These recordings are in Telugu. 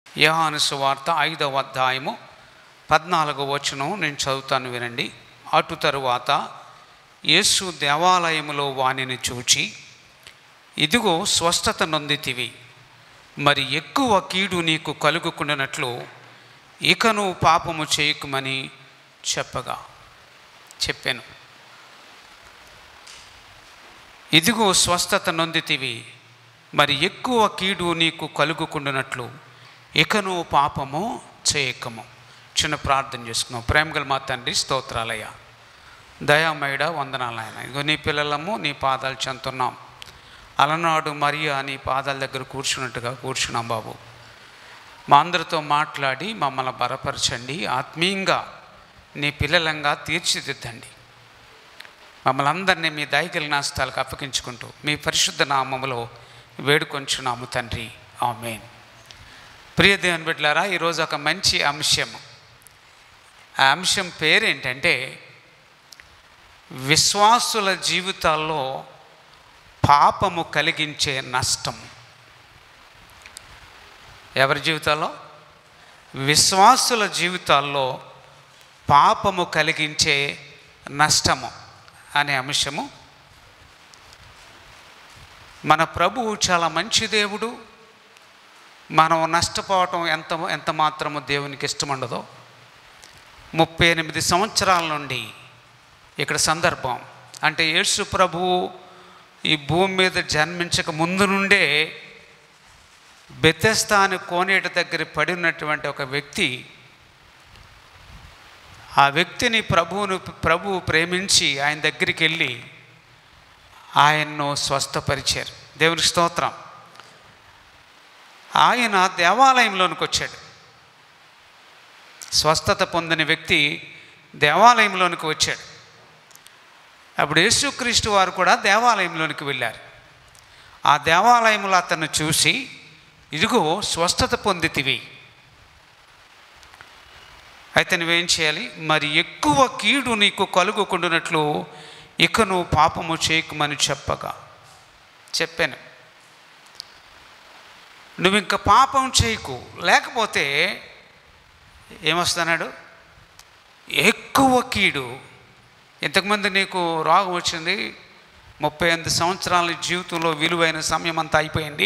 యోహాను సువార్త ఐదవ అధ్యాయము పద్నాలుగవ వచనం నేను చదువుతాను వినండి అటు తరువాత యేసు దేవాలయములో వానిని చూచి ఇదిగో స్వస్థత నొందితివి మరి ఎక్కువ కీడు నీకు కలుగుకుండానట్లు ఇకను పాపము చేయకుమని చెప్పగా చెప్పాను ఇదిగో స్వస్థత నొందితివి మరి ఎక్కువ కీడు నీకు కలుగుకుండునట్లు ఇకను పాపము చేయకము చిన్న ప్రార్థన చేసుకున్నాం ప్రేమగల మా తండ్రి స్తోత్రాలయ దయామయుడ వందనాలయన ఇదిగో నీ పిల్లలము నీ పాదాలు చెంతున్నాం అలనాడు మరియా నీ పాదాల దగ్గర కూర్చున్నట్టుగా కూర్చున్నాం బాబు మా అందరితో మాట్లాడి మమ్మల్ని బలపరచండి ఆత్మీయంగా నీ పిల్లలంగా తీర్చిదిద్దండి మమ్మల్ని అందరినీ మీ దయగల నాస్తాలకు అప్పగించుకుంటూ మీ పరిశుద్ధ నామములో వేడుకొంచున్నాము తండ్రి ఆమెన్ ప్రియ దేవుని బిడ్డలారా ఈరోజు ఒక మంచి అంశం ఆ అంశం పేరేంటంటే విశ్వాసుల జీవితాల్లో పాపము కలిగించే నష్టం ఎవరి జీవితాల్లో విశ్వాసుల జీవితాల్లో పాపము కలిగించే నష్టము అనే అంశము మన ప్రభువు చాలా మంచి దేవుడు మనం నష్టపోవటం ఎంత ఎంత మాత్రము దేవునికి ఇష్టముండదో ముప్పై ఎనిమిది సంవత్సరాల నుండి ఇక్కడ సందర్భం అంటే యేసు ప్రభువు ఈ భూమి మీద జన్మించక ముందు నుండే బెతెస్తాని కోనేటి దగ్గర పడి ఉన్నటువంటి ఒక వ్యక్తి ఆ వ్యక్తిని ప్రభువును ప్రభువు ప్రేమించి ఆయన దగ్గరికి వెళ్ళి ఆయన్ను స్వస్థపరిచారు దేవుని స్తోత్రం ఆయన దేవాలయంలోనికి వచ్చాడు స్వస్థత పొందిన వ్యక్తి దేవాలయంలోనికి వచ్చాడు అప్పుడు యేసుక్రీస్తు వారు కూడా దేవాలయంలోనికి వెళ్ళారు ఆ దేవాలయంలో అతను చూసి ఇదిగో స్వస్థత పొందితివి అయితే నువ్వేం చేయాలి మరి ఎక్కువ కీడు నీకు కలుగుకుండునట్లు ఇక నువ్వు పాపము చేయకుమని చెప్పగా చెప్పాను నువ్వు ఇంకా పాపం చేయకు లేకపోతే ఏమొస్తున్నాడు ఎక్కువ కీడు ఇంతకుముందు నీకు రోగం వచ్చింది ముప్పై ఎనిమిది సంవత్సరాల జీవితంలో విలువైన సమయం అంతా అయిపోయింది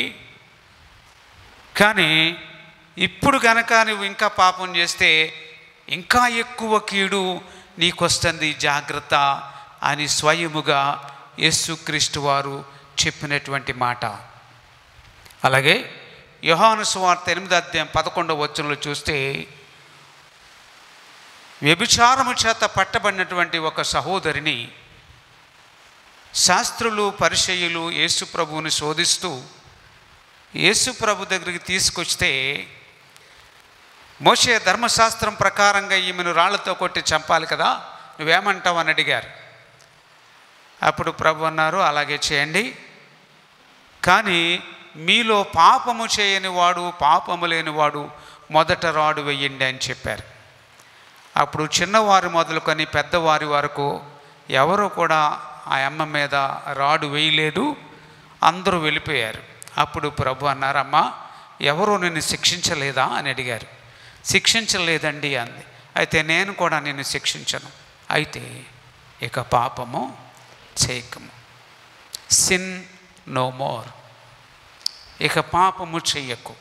కానీ ఇప్పుడు కనుక నువ్వు ఇంకా పాపం చేస్తే ఇంకా ఎక్కువ కీడు నీకొస్తుంది జాగ్రత్త అని స్వయముగా యేసుక్రీస్తు వారు చెప్పినటువంటి మాట అలాగే యోహాను సువార్త ఎనిమిది అధ్యాయం పదకొండవ వచనంలో చూస్తే వ్యభిచారము చేత పట్టబడినటువంటి ఒక సహోదరిని శాస్త్రులు పరిచయులు యేసు ప్రభువుని శోధిస్తూ యేసు ప్రభు దగ్గరికి తీసుకొస్తే మోసే ధర్మశాస్త్రం ప్రకారంగా ఈమెను రాళ్లతో కొట్టి చంపాలి కదా నువ్వేమంటావు అని అడిగారు అప్పుడు ప్రభు అన్నారు అలాగే చేయండి కానీ మీలో పాపము చేయని వాడు పాపము లేనివాడు మొదట రాడు వెయ్యండి అని చెప్పారు అప్పుడు చిన్నవారు మొదలుకొని పెద్దవారి వరకు ఎవరు కూడా ఆ అమ్మ మీద రాడు వేయలేదు అందరూ వెళ్ళిపోయారు అప్పుడు ప్రభు అన్నారమ్మా ఎవరు నిన్ను శిక్షించలేదా అని అడిగారు శిక్షించలేదండి అంది అయితే నేను కూడా నిన్ను శిక్షించను అయితే ఇక పాపము చేయకము సిన్ నో మోర్ ఇక పాపము చెయ్యకు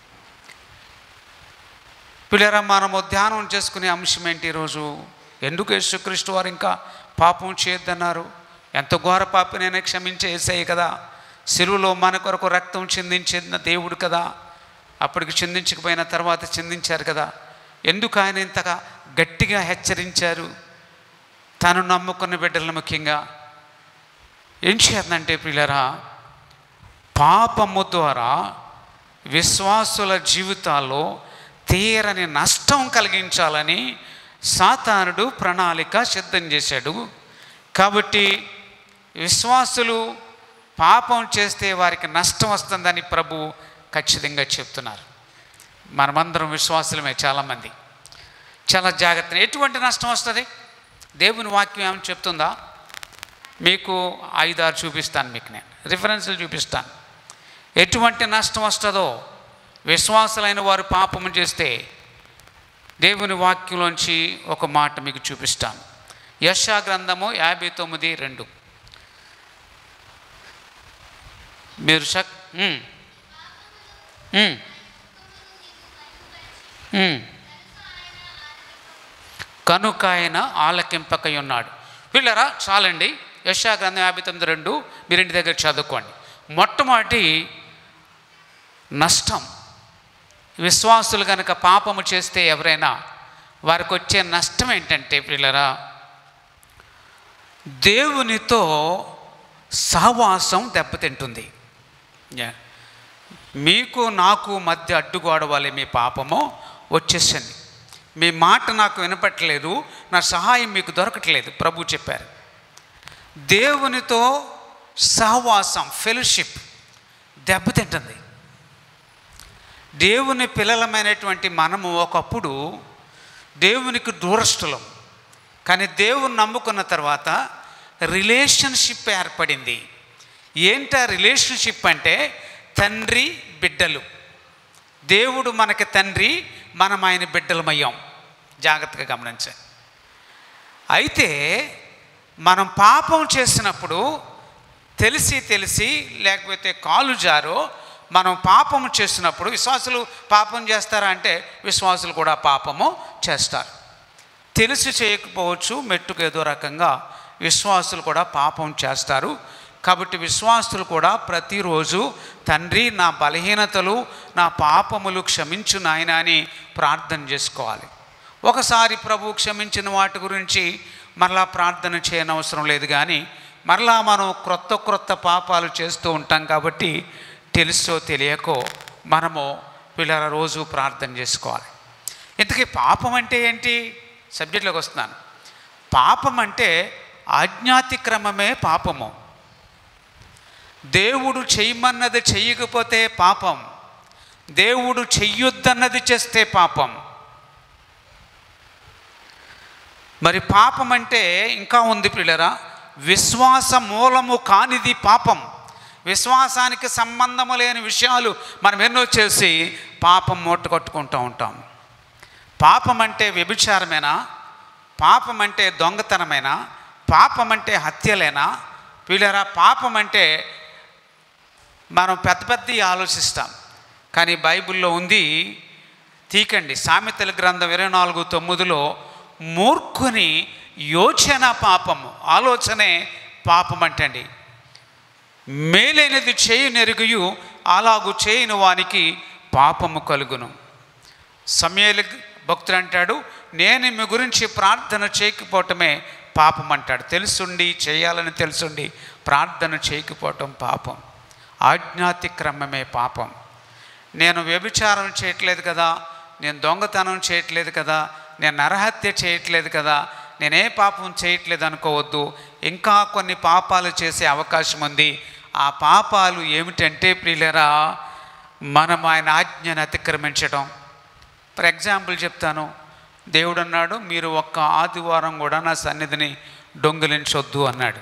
పిల్లరా మనము ధ్యానం చేసుకునే అంశం ఏంటి ఈరోజు ఎందుకు యేసుక్రీస్తు వారు ఇంకా పాపం చేయొద్దన్నారు ఎంత ఘోర పాపినైనా క్షమించే ఏసయ్య కదా సిలువలో మన కొరకు రక్తం చిందించిన దేవుడు కదా అప్పటికి చిందించకపోయిన తర్వాత చిందించారు కదా ఎందుకు ఆయన ఇంతగా గట్టిగా హెచ్చరించారు తను నమ్ముకున్న బిడ్డలను ముఖ్యంగా ఏం చేద్దంటే పిల్లరా పాపము ద్వారా విశ్వాసుల జీవితాల్లో తీరని నష్టం కలిగించాలని సాతానుడు ప్రణాళిక సిద్ధం చేశాడు కాబట్టి విశ్వాసులు పాపం చేస్తే వారికి నష్టం వస్తుందని ప్రభు ఖచ్చితంగా చెప్తున్నారు మనమందరం విశ్వాసులమే చాలామంది చాలా జాగ్రత్త ఎటువంటి నష్టం వస్తుంది దేవుని వాక్యం ఏమని చెప్తుందా మీకు ఐదారు చూపిస్తాను మీకు నేను రిఫరెన్స్లు చూపిస్తాను ఎటువంటి నష్టం వస్తుందో విశ్వాసులైన వారు పాపము చేస్తే దేవుని వాక్యంలోంచి ఒక మాట మీకు చూపిస్తాను యశా గ్రంథము యాభై తొమ్మిది రెండు మీరు శక్ ఉమ్. ఉమ్. ఉమ్. కనుక ఆయన ఆలకింపకై ఉన్నాడు వీళ్ళరా చాలండి యశా గ్రంథం యాభై తొమ్మిది రెండు మీరు ఇంటి దగ్గర చదువుకోండి మొట్టమొదటి నష్టం విశ్వాసులు కనుక పాపము చేస్తే ఎవరైనా వారికి వచ్చే నష్టం ఏంటంటే పిల్లరా దేవునితో సహవాసం దెబ్బతింటుంది యా. మీకు నాకు మధ్య అడ్డుగోడ వలె మీ పాపము వచ్చేసింది మీ మాట నాకు వినపట్లేదు నా సహాయం మీకు దొరకట్లేదు ప్రభు చెప్పారు దేవునితో సహవాసం ఫెలోషిప్ దెబ్బతింటుంది దేవుని పిల్లలమైనటువంటి మనము ఒకప్పుడు దేవునికి దూరస్తులం కానీ దేవుని నమ్ముకున్న తర్వాత రిలేషన్షిప్ ఏర్పడింది ఏంటా రిలేషన్షిప్ అంటే తండ్రి బిడ్డలు దేవుడు మనకి తండ్రి మనం ఆయన బిడ్డలమయ్యాం జాగ్రత్తగా గమనించండి అయితే మనం పాపం చేసినప్పుడు తెలిసి తెలిసి లేకపోతే కాలు జారో మనం పాపం చేసినప్పుడు విశ్వాసులు పాపం చేస్తారా అంటే విశ్వాసులు కూడా పాపము చేస్తారు తెలిసి చేయకపోవచ్చు మెట్టుకు ఏదో రకంగా విశ్వాసులు కూడా పాపం చేస్తారు కాబట్టి విశ్వాసులు కూడా ప్రతిరోజు తండ్రి నా బలహీనతలు నా పాపములు క్షమించు నాయన అని ప్రార్థన చేసుకోవాలి ఒకసారి ప్రభు క్షమించిన వాటి గురించి మరలా ప్రార్థన చేయనవసరం లేదు కానీ మరలా మనం క్రొత్త క్రొత్త పాపాలు చేస్తూ ఉంటాం కాబట్టి తెలుసో తెలియకో మనము పిల్లల రోజు ప్రార్థన చేసుకోవాలి ఇంతకీ పాపం అంటే ఏంటి సబ్జెక్ట్లోకి వస్తున్నాను పాపం అంటే ఆజ్ఞాతిక్రమమే పాపము దేవుడు చెయ్యమన్నది చెయ్యకపోతే పాపం దేవుడు చెయ్యొద్దన్నది చేస్తే పాపం మరి పాపం అంటే ఇంకా ఉంది పిల్లరా విశ్వాస మూలము కానిది పాపం విశ్వాసానికి సంబంధము లేని విషయాలు మనం ఎన్నో చేసి పాపం మూట కట్టుకుంటూ ఉంటాం పాపం అంటే వ్యభిచారమేనా పాపం అంటే దొంగతనమేనా పాపం అంటే హత్యలేనా వీళ్ళరా పాపం అంటే మనం పెద్ద పెద్ద ఆలోచిస్తాం కానీ బైబిల్లో ఉంది తీకండి సామెతల గ్రంథం ఇరవై నాలుగు తొమ్మిదిలో మూర్ఖుని యోచన పాపము ఆలోచనే పాపం అంటండి మేలైనది చేయి నెరుగుయు అలాగు చేయని వానికి పాపము కలుగును సమయలు భక్తుడు అంటాడు నేను మీ గురించి ప్రార్థన చేయకపోవటమే పాపం అంటాడు తెలుసుండి చేయాలని తెలుసుండి ప్రార్థన చేయకపోవటం పాపం ఆజ్ఞాతిక్రమమే పాపం నేను వ్యభిచారం చేయట్లేదు కదా నేను దొంగతనం చేయట్లేదు కదా నేను నరహత్య చేయట్లేదు కదా నేనే పాపం చేయట్లేదు అనుకోవద్దు ఇంకా కొన్ని పాపాలు చేసే అవకాశం ఉంది ఆ పాపాలు ఏమిటంటే ప్రియులరా మనం ఆయన ఆజ్ఞను అతిక్రమించడం ఫర్ ఎగ్జాంపుల్ చెప్తాను దేవుడు అన్నాడు మీరు ఒక్క ఆదివారం కూడా నా సన్నిధిని దొంగిలించొద్దు అన్నాడు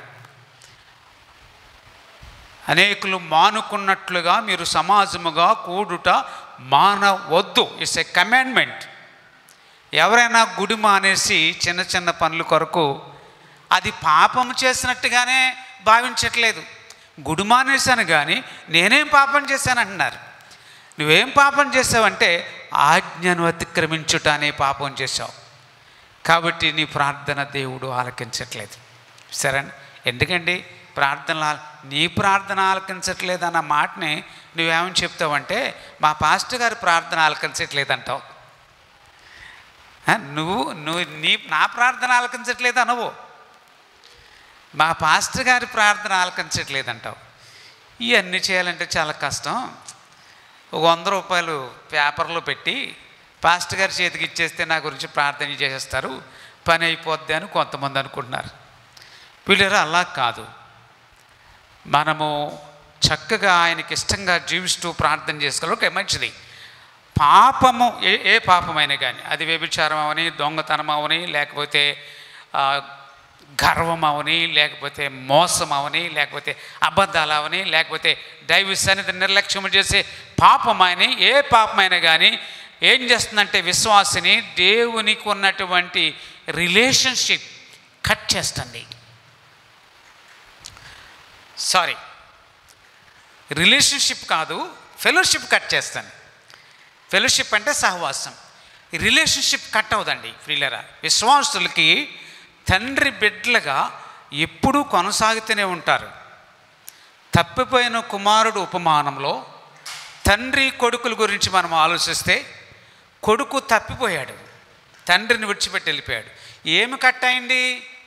అనేకులు మానుకున్నట్లుగా మీరు సమాజముగా కూడుట మానవద్దు ఇట్స్ ఎ కమాండ్మెంట్ ఎవరైనా గుడి మానేసి చిన్న చిన్న పనుల కొరకు అది పాపం చేసినట్టుగానే భావించట్లేదు గుడి మానేశాను కానీ నేనేం పాపం చేశాను అంటున్నారు నువ్వేం పాపం చేసావంటే ఆజ్ఞను అతిక్రమించుట అనే పాపం చేశావు కాబట్టి నీ ప్రార్థన దేవుడు ఆలకించట్లేదు సరే ఎందుకండి ప్రార్థన ఆల- నీ ప్రార్థన ఆలకించట్లేదు అన్న మాటని నువ్వేమని చెప్తావంటే మా పాస్టర్ గారి ప్రార్థన ఆలకించట్లేదు అంటావు ఆ, నువ్వు నువ్వు నీ నా ప్రార్థన ఆలకించట్లేదు అనవు మా పాస్టర్ గారి ప్రార్థన ఆలకించట్లేదు అంటావు ఇవన్నీ చేయాలంటే చాలా కష్టం ఒక వంద రూపాయలు పేపర్లో పెట్టి పాస్టర్ గారి చేతికి ఇచ్చేస్తే నా గురించి ప్రార్థన చేసేస్తారు పని అయిపోద్ది అని కొంతమంది అనుకుంటున్నారు వీళ్ళరా అలా కాదు మనము చక్కగా ఆయనకి ఇష్టంగా జీవిస్తూ ప్రార్థన చేసుకోవాలి ఓకే మంచిది పాపము ఏ ఏ పాపమైనా కానీ అది వ్యభిచారం అవని దొంగతనం అవని లేకపోతే ఆ, గర్వం అవని లేకపోతే మోసం అవని లేకపోతే అబద్ధాలు అవని లేకపోతే దైవ సన్నిధి నిర్లక్ష్యం చేసే పాపమని ఏ పాపమైనా కానీ ఏం చేస్తుందంటే విశ్వాసిని దేవునికి ఉన్నటువంటి రిలేషన్షిప్ కట్ చేస్తుంది సారీ రిలేషన్షిప్ కాదు ఫెలోషిప్ కట్ చేస్తాను ఫెలోషిప్ అంటే సహవాసం రిలేషన్షిప్ కట్ అవుదండి ఫ్రీలరా విశ్వాసులకి తండ్రి బిడ్డలుగా ఎప్పుడూ కొనసాగుతూనే ఉంటారు తప్పిపోయిన కుమారుడు ఉపమానంలో తండ్రి కొడుకుల గురించి మనం ఆలోచిస్తే కొడుకు తప్పిపోయాడు తండ్రిని విడిచిపెట్టి వెళ్ళిపోయాడు ఏమి కట్ అయింది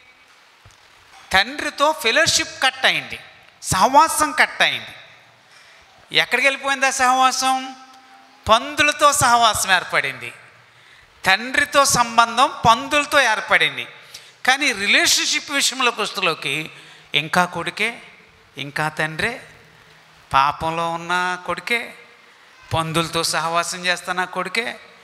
తండ్రితో ఫెలోషిప్ కట్ అయింది సహవాసం కట్ అయింది ఎక్కడికి వెళ్ళిపోయింది ఆ సహవాసం పందులతో సహవాసం ఏర్పడింది తండ్రితో సంబంధం పందులతో ఏర్పడింది కానీ రిలేషన్షిప్ విషయంలోకి వస్తులోకి ఇంకా కొడుకే ఇంకా తండ్రే పాపంలో ఉన్న కొడుకే పందులతో సహవాసం చేస్తున్న కొడుకే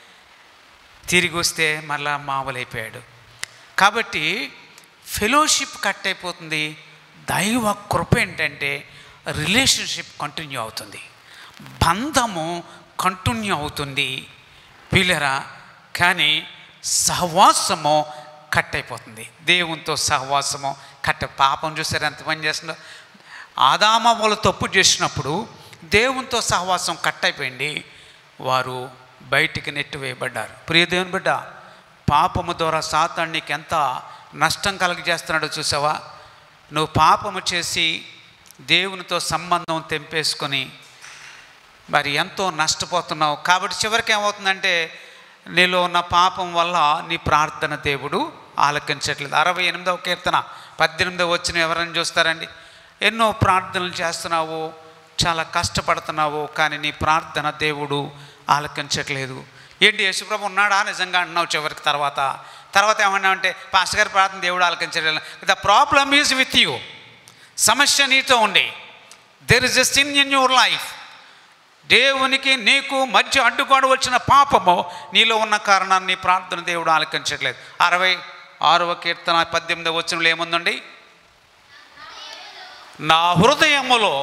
తిరిగి వస్తే మళ్ళా మామూలైపోయాడు కాబట్టి ఫెలోషిప్ కట్ అయిపోతుంది దైవ కృప ఏంటంటే రిలేషన్షిప్ కంటిన్యూ అవుతుంది బంధము కంటిన్యూ అవుతుంది పిల్లరా కానీ సహవాసము కట్ అయిపోతుంది దేవునితో సహవాసము కట్ట పాపం చూసారు ఎంత పని చేస్తుందో ఆదామ వాళ్ళు తప్పు చేసినప్పుడు దేవునితో సహవాసం కట్ అయిపోయింది వారు బయటికి నెట్టివేయబడ్డారు ప్రియ దేవుని బిడ్డ పాపము ద్వారా సాతాను నీకు ఎంత నష్టం కలగజేస్తున్నాడో చూసావా నువ్వు పాపము చేసి దేవునితో సంబంధం తెంపేసుకొని మరి ఎంతో నష్టపోతున్నావు కాబట్టి చివరికి ఏమవుతుందంటే నీలో ఉన్న పాపం వల్ల నీ ప్రార్థన దేవుడు ఆలకించట్లేదు అరవై ఎనిమిదవ కీర్తన పద్దెనిమిదవ వచ్చిన ఎవరైనా చూస్తారండి ఎన్నో ప్రార్థనలు చేస్తున్నావు చాలా కష్టపడుతున్నావు కానీ నీ ప్రార్థన దేవుడు ఆలకించట్లేదు ఏంటి యేసుప్రభు ఉన్నాడా నిజంగా అంటున్నావు చివరికి తర్వాత తర్వాత ఏమన్నావు అంటే పాస్టర్ గారి ప్రార్థన దేవుడు ఆలకించట్లేదు the problem is with you సమస్య నీతో ఉండి there is a sin in your life దేవునికి నీకు మధ్య అడ్డుకోడు వచ్చిన పాపము నీలో ఉన్న కారణాన్ని నీ ప్రార్థన దేవుడు ఆలకించట్లేదు అరవై ఆరవ కీర్తన పద్దెనిమిదవ వచనంలో ఏముందండి నా హృదయములో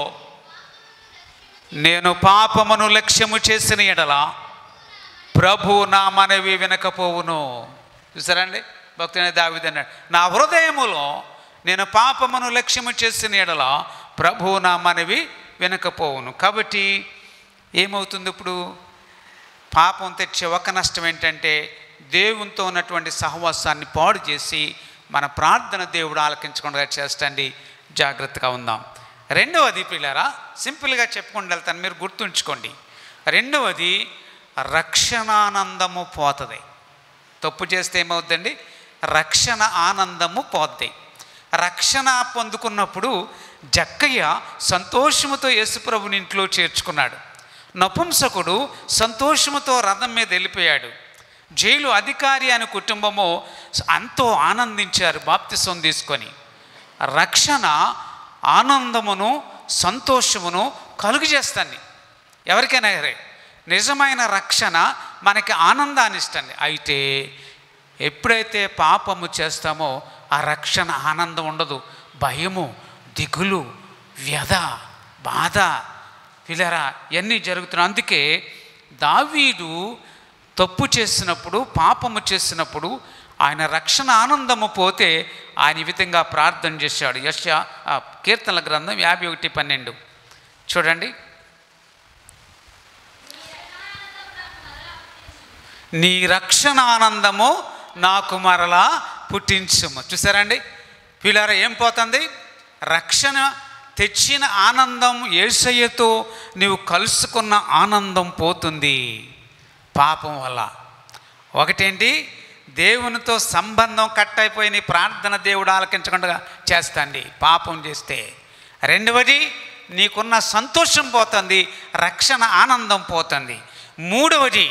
నేను పాపమును లక్ష్యము చేసిన ఎడల ప్రభు నా మనవి వినకపోవును చూసారండి భక్తుని దావిదన్నాడు నా హృదయములో నేను పాపమును లక్ష్యము చేసిన ఎడల ప్రభు నా మనవి వినకపోవును కాబట్టి ఏమవుతుంది ఇప్పుడు పాపం తెచ్చే ఒక నష్టం ఏంటంటే దేవునితో ఉన్నటువంటి సహవాసాన్ని పాడు చేసి మన ప్రార్థన దేవుడు ఆలకించకుండా చేస్తండి జాగ్రత్తగా ఉందాం రెండవది పిల్లరా సింపుల్గా చెప్పుకుంటూ వెళ్తాను మీరు గుర్తుంచుకోండి రెండవది రక్షణానందము పోతుంది తప్పు చేస్తే ఏమవుద్దండి రక్షణ ఆనందము పోద్ది రక్షణ పొందుకున్నప్పుడు జక్కయ్య సంతోషముతో యేసుప్రభుని ఇంట్లో చేర్చుకున్నాడు నపుంసకుడు సంతోషముతో రథం మీద వెళ్ళిపోయాడు జైలు అధికారి అని కుటుంబము ఎంతో ఆనందించారు బాప్తిసం తీసుకొని రక్షణ ఆనందమును సంతోషమును కలుగు చేస్తాను ఎవరికైనా సరే నిజమైన రక్షణ మనకి ఆనందాన్ని ఇస్తుంది అయితే ఎప్పుడైతే పాపము చేస్తామో ఆ రక్షణ ఆనందం ఉండదు భయము దిగులు వ్యధ బాధ పిల్లరా ఇవన్నీ జరుగుతున్నాయి అందుకే దావీదు తప్పు చేసినప్పుడు పాపము చేసినప్పుడు ఆయన రక్షణ ఆనందము పోతే ఆయన ఈ విధంగా ప్రార్థన చేశాడు యశ ఆ, కీర్తనల గ్రంథం యాభై ఒకటి పన్నెండు చూడండి నీ రక్షణ ఆనందము నాకు మరలా పుట్టించుము చూసారండి పిల్లారా ఏం పోతుంది రక్షణ తెచ్చిన ఆనందం ఏసయ్యతో నీవు కలుసుకున్న ఆనందం పోతుంది పాపం వల్ల ఒకటేంటి దేవునితో సంబంధం కట్ అయిపోయి నీ ప్రార్థన దేవుడు ఆలకించకుండా చేస్తాండి పాపం చేస్తే రెండవది నీకున్న సంతోషం పోతుంది రక్షణ ఆనందం పోతుంది మూడవది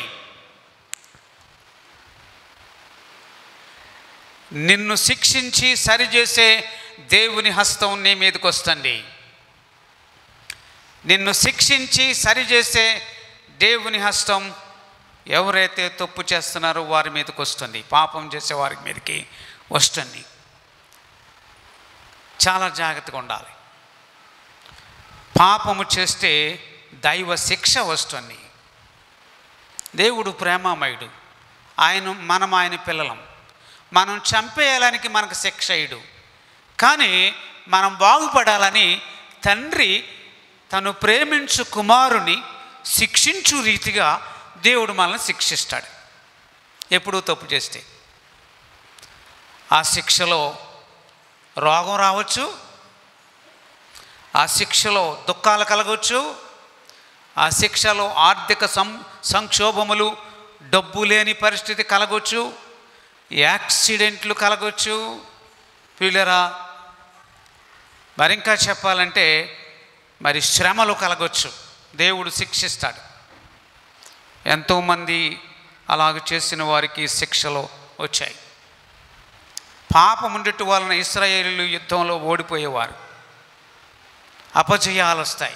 నిన్ను శిక్షించి సరిచేసే దేవుని హస్తం నీ మీదకి వస్తుంది నిన్ను శిక్షించి సరిచేసే దేవుని హస్తం ఎవరైతే తప్పు చేస్తున్నారో వారి మీదకి వస్తుంది పాపం చేసే వారి మీదకి వస్తుంది చాలా జాగ్రత్తగా ఉండాలి పాపము చేస్తే దైవ శిక్ష వస్తుంది దేవుడు ప్రేమామయుడు ఆయన మనం ఆయన పిల్లలం మనం చంపేయాలని మనకు శిక్ష ఇడు కానీ మనం బాగుపడాలని తండ్రి తను ప్రేమించు కుమారుని శిక్షించు రీతిగా దేవుడు మనల్ని శిక్షిస్తాడు ఎప్పుడూ తప్పు చేస్తే ఆ శిక్షలో రోగం రావచ్చు ఆ శిక్షలో దుఃఖాలు కలగవచ్చు ఆ శిక్షలో ఆర్థిక సం సంక్షోభములు డబ్బు లేని పరిస్థితి కలగవచ్చు యాక్సిడెంట్లు కలగవచ్చు పిల్లరా మరి ఇంకా చెప్పాలంటే మరి శ్రమలు కలగవచ్చు దేవుడు శిక్షిస్తాడు ఎంతోమంది అలాగ చేసిన వారికి శిక్షలు వచ్చాయి పాపం ఉండటం వలన ఇస్రాయేలీలు యుద్ధంలో ఓడిపోయేవారు అపజయాలు వస్తాయి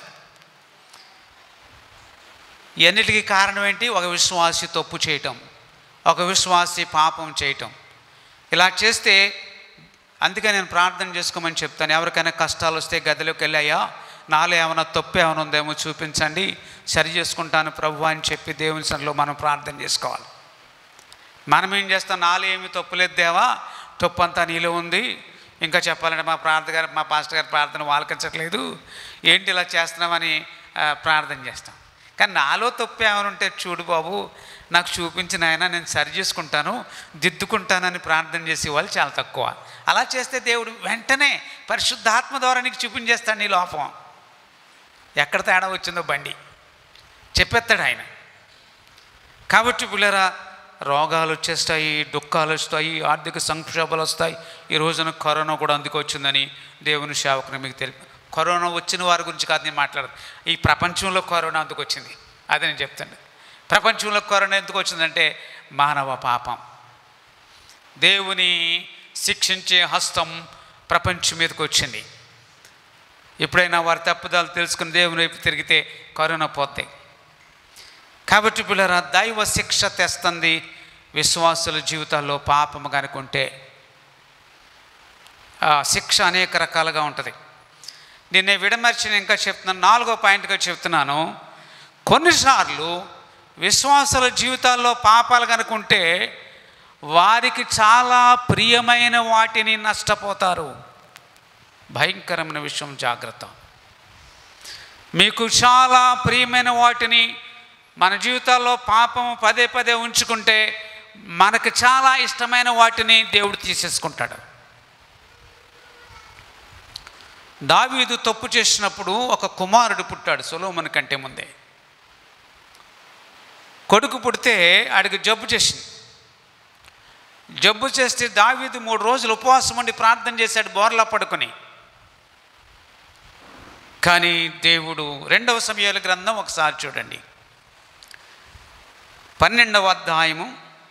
ఎన్నిటికీ కారణం ఏంటి ఒక విశ్వాసి తప్పు చేయటం ఒక విశ్వాసి పాపం చేయటం ఇలా చేస్తే అందుకే నేను ప్రార్థన చేసుకోమని చెప్తాను ఎవరికైనా కష్టాలు వస్తే గదిలోకి వెళ్ళాయా నాలో ఏమైనా తప్పు ఏమైనా ఉందేమో చూపించండి సరి చేసుకుంటాను ప్రభు అని చెప్పి దేవుని సన్నిలో మనం ప్రార్థన చేసుకోవాలి మనం ఏం చేస్తాం నాలో ఏమి తప్పు లేదు దేవా తప్పు అంతా నీలో ఉంది ఇంకా చెప్పాలంటే మా ప్రార్థన గారు మా పాస్టర్ గారి ప్రార్థన వాళ్ళకించట్లేదు ఏంటి ఇలా చేస్తున్నామని ఆ, ప్రార్థన చేస్తాం కానీ నాలో తప్పు ఏమైనా ఉంటే చూడు బాబు నాకు చూపించిన ఆయన నేను సరి చేసుకుంటాను దిద్దుకుంటానని ప్రార్థన చేసే వాళ్ళు చాలా తక్కువ అలా చేస్తే దేవుడు వెంటనే పరిశుద్ధాత్మ ద్వారా నీకు చూపించేస్తాడు నీ లోపం ఎక్కడ తేడా వచ్చిందో బండి చెప్పేస్తాడు ఆయన కాబట్టి పిల్లరా రోగాలు వచ్చేస్తాయి దుఃఖాలు వస్తాయి ఆర్థిక సంక్షోభాలు వస్తాయి ఈ రోజున కరోనా కూడా అందుకు వచ్చిందని దేవుని సేవకుని మీకు తెలిపి కరోనా వచ్చిన వారి గురించి కాదు నేను మాట్లాడదు ఈ ప్రపంచంలో కరోనా అందుకు వచ్చింది అదే నేను చెప్తాను ప్రపంచంలో కరోనా ఎందుకు వచ్చిందంటే మానవ పాపం దేవుని శిక్షించే హస్తం ప్రపంచం మీదకి వచ్చింది ఎప్పుడైనా వారి తప్పుదాలు తెలుసుకుని దేవుని వైపు తిరిగితే కరోనా పోతాయి కాబట్టి పిల్లరా దైవ శిక్ష తెస్తుంది విశ్వాసుల జీవితాల్లో పాపము కనుకుంటే ఆ శిక్ష అనేక రకాలుగా ఉంటుంది నిన్నే విడమర్చి నేను ఇంకా చెప్తున్నాను నాలుగో పాయింట్గా చెప్తున్నాను కొన్నిసార్లు విశ్వాసుల జీవితాల్లో పాపాలు కనుకుంటే వారికి చాలా ప్రియమైన వాటిని నష్టపోతారు భయంకరమైన విషయం జాగ్రత్త మీకు చాలా ప్రియమైన వాటిని మన జీవితాల్లో పాపం పదే పదే ఉంచుకుంటే మనకు చాలా ఇష్టమైన వాటిని దేవుడు తీసేసుకుంటాడు దావీదు తప్పు చేసినప్పుడు ఒక కుమారుడు పుట్టాడు సొలోమన్ కంటే ముందే కొడుకు పుడితే ఆడికి జబ్బు చేసింది జబ్బు చేస్తే దావీదు మూడు రోజులు ఉపవాసం ఉండి ప్రార్థన చేశాడు బోర్లా పడుకొని కానీ దేవుడు రెండవ సమయాల గ్రంథం ఒకసారి చూడండి పన్నెండవ అధ్యాయము